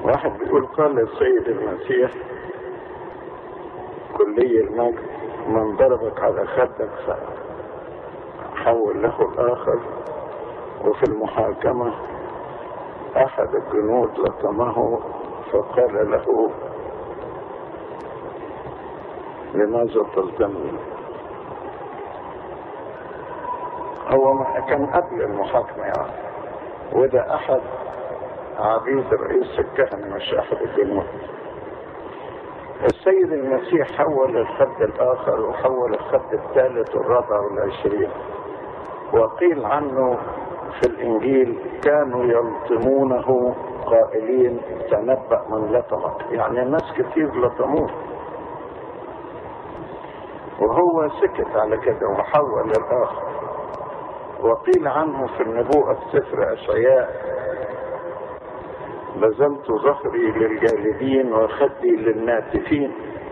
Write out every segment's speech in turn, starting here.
واحد بيقول قال السيد المسيح كلي المجد من ضربك على خدك فحول له الآخر وفي المحاكمة أحد الجنود لطمه فقال له لماذا تلطمني هو ما كان قبل المحاكمة يعني وده أحد عبيد رئيس الكهنة مش أحد الجنود السيد المسيح حول الخد الآخر وحول الخد الثالث والرابع والعشرين وقيل عنه في الإنجيل كانوا يلطمونه قائلين تنبأ من لطمك يعني ناس كتير لطموه وهو سكت على كده وحول الآخر وقيل عنه في النبوءة في سفر أشعياء بذلت ظهري للجالدين وخدي للناتفين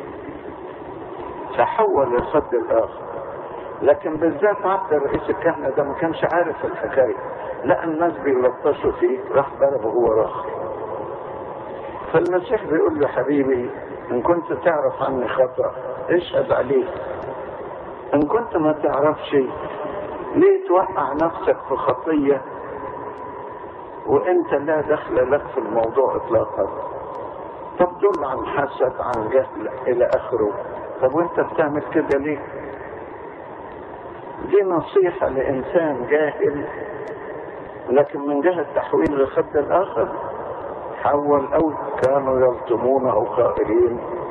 فحول الخد الآخر لكن بالذات عبد رئيس الكهنة ده ما كانش عارف الحكاية لا الناس بيلطشوا فيه راح ضربه هو راخر فالمسيح بيقول له حبيبي ان كنت تعرف عني خطأ اشهد عليه ان كنت ما تعرفش ليه توقع نفسك في خطية وانت لا دخل لك في الموضوع اطلاقا طب دول عن حسد عن جهل الى اخره طب وانت بتعمل كده ليه دي نصيحة لإنسان جاهل لكن من جهة تحويل الخد الآخر حول أو كانوا يلطمونه قائلين